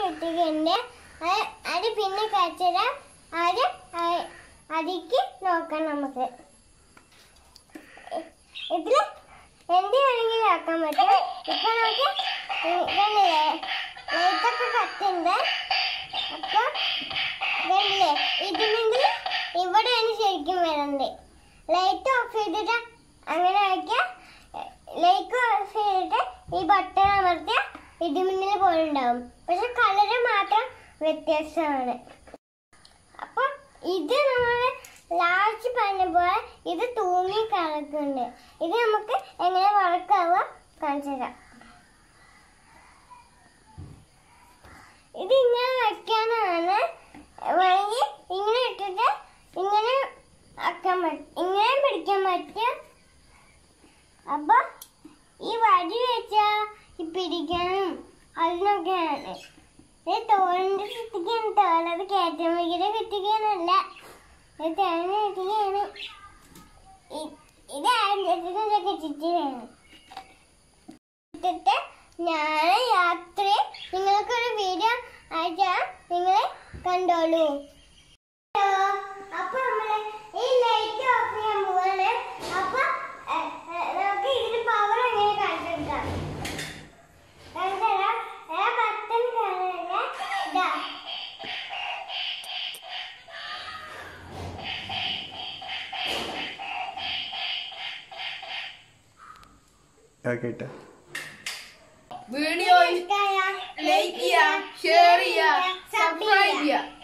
ഇട്ടിട്ടുണ്ട് അത് അത് പിന്നെ കഴിച്ചത് അത് അതിക്ക് നോക്കാം നമുക്ക് ഇതില് എന്ത് വേണമെങ്കിലും ആക്കാൻ പറ്റും ഇപ്പൊ നമുക്ക് ഇതല്ലേ ലൈറ്റൊക്കെ കത്തുണ്ട് അപ്പൊ ഇതല്ലേ ഇതിനെങ്കിൽ ഇവിടെയാണ് ശരിക്കും വരണ്ടേ ലൈറ്റ് ഓഫ് ചെയ്തിട്ട് അങ്ങനെ ആക്കിയ ലൈറ്റ് ഓഫ് ചെയ്തിട്ട് ഈ ബട്ടൺ അമർത്തിയ ഇടിമിന്നൽ പോലെ ഉണ്ടാവും പക്ഷെ കളറ് മാത്രം വ്യത്യാസമാണ് അപ്പൊ ഇത് നമ്മൾ ലാസ്റ്റ് പറഞ്ഞ പോലെ ഇത് തൂങ്ങി കിടക്കുന്നുണ്ട് ഇത് നമുക്ക് എങ്ങനെ വറക്കാവുക കാണിച്ചു തരാം ഇത് ഇങ്ങനെ വെക്കാനാണ് വേണമെങ്കിൽ ഇങ്ങനെ ഇട്ടിട്ട് ഇങ്ങനെ ആക്കാൻ പറ്റും ഇങ്ങനെ പിടിക്കാൻ പറ്റും അപ്പൊ ഈ വടി വെച്ചാ ഈ പിടിക്കാനും അതിനൊക്കെയാണ് ഇത് തോളിന്റെ കുത്തിക്കാണ് തോളത് കയറ്റം വയ്ക്കുന്ന കുത്തിക്കാനല്ല ഇത് തേങ്ങ കുത്തിക്കാണ് ഇത് ആദ്യത്തിനൊക്കെ ചുറ്റിലാണ് ഇട്ടിട്ട് ഞാൻ രാത്രി നിങ്ങൾക്കൊരു വീഡിയോ അയച്ചാ നിങ്ങൾ കണ്ടോളൂ ഹലോ അപ്പൊ നമ്മള് ഈ ലൈറ്റ് ഓഫ് ചെയ്യാൻ പോവാണ് അപ്പൊ എ, എ, നമുക്ക് ഇതിന് പവർ എങ്ങനെ കാണിച്ചെടുക്കാം കാണിച്ചുതരാം ആ ബട്ടൺ കാണാനില്ല ഇതാ കേട്ടെ വീഡിയോ ഇഷ്ടമായ ലൈക്ക് ചെയ്യുക ഷെയർ ചെയ്യുക സബ്സ്ക്രൈബ് ചെയ്യുക